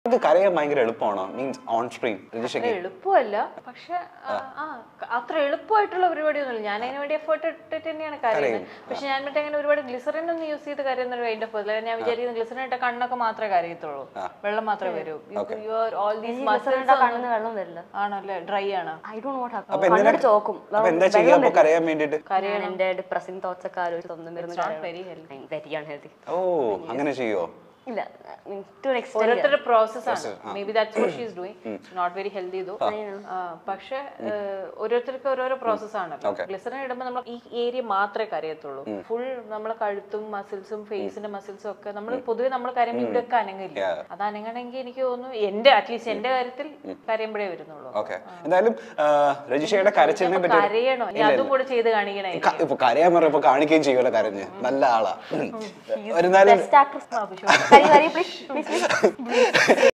ഇത് കരയാൻ ഭയങ്കര എളുപ്പമാണോ മീൻസ് ഓൺ സ്ക്രീൻ രജിഷയ്ക്ക് അത്ര എളുപ്പമല്ല പക്ഷെ ആ, ആ അത്ര എളുപ്പമായിട്ടുള്ള പരിപാടിയൊന്നുമില്ല ഞാൻ അതിന് വേണ്ടി എഫേർട്ട് ഇട്ടിട്ട് തന്നെയാണ് കരയുന്നത് പക്ഷെ ഞാൻ മറ്റേ അങ്ങനെ ഒരുപാട് ഗ്ലിസറിൻ ഒന്നും യൂസ് ചെയ്ത് കരയുന്ന ഒരു കൈൻഡ് ഓഫ് ഞാൻ വിചാരിക്കുന്നത് ഗ്ലിസറിൻ ഇട്ട കണ്ണൊക്കെ മാത്രമേ കരയത്തുള്ളൂ വെള്ളം മാത്രമേ വരൂ ഓൾ ദീസ് മസിൽസ് കണ്ണിന്ന് വെള്ളം വരില്ല ആണല്ലേ ഡ്രൈ ആണ് ഐ ഡോണ്ട് വാട്ട് അപ്പൊ എന്തിനാ കണ്ണിട്ട് ചോക്കും അപ്പൊ എന്താ ചെയ്യാ അപ്പൊ കരയാൻ വേണ്ടിട്ട് ഞാൻ എന്റെ ഡിപ്രസിംഗ് തോട്ട്സ് ഒക്കെ ആലോചിച്ച് സ്വന്തം വരുന്ന വെരി ഹെൽത്തി വെരി അൺഹെൽത്തി ഓ അങ്ങനെ ചെയ്യോ ഇല്ല ടു എക്സ്റ്റെൻഡ് ഓരോരുത്തരുടെ പ്രോസസ് ആണ് may be that's what she's doing not very healthy ഇതോ പക്ഷെ ഓരോരുത്തർക്ക് ഓരോരോ പ്രോസസ് ആണല്ലോ ഗ്ലിസറിൻ ഇടുമ്പോൾ നമ്മൾ ഈ ഏരിയ മാത്രമേ കരയത്തുള്ളൂ ഫുൾ നമ്മളെ കഴുത്തും മസിൽസും ഫേസിന്റെ മസിൽസും ഒക്കെ നമ്മൾ പൊതുവെ നമ്മൾ കരയുമ്പോൾ ഇവിടെ ഒക്കെ അനങ്ങില്ല അത് അനങ്ങണമെങ്കിൽ എനിക്ക് തോന്നുന്നു എന്റെ അറ്റ്ലീസ്റ്റ് എന്റെ കാര്യത്തിൽ കരയുമ്പോഴേ വരുന്നുള്ളൂ ഓക്കെ എന്തായാലും ആ, രജിഷയുടെ കരച്ചിലിനെ പറ്റി കരയണോ ഇനി അതും കൂടെ ചെയ്ത് കാണിക്കണേ ക- ഇപ്പൊ കരയാൻ പറയുമ്പോ കാണിക്കുകയും ചെയ്യുമല്ലോ കരഞ്ഞ് നല്ല ആളാ എന്നാലും ബെസ്റ്റ് ആക്ട്രസ് കരി കരി പ്ലീസ് പ്ലീസ്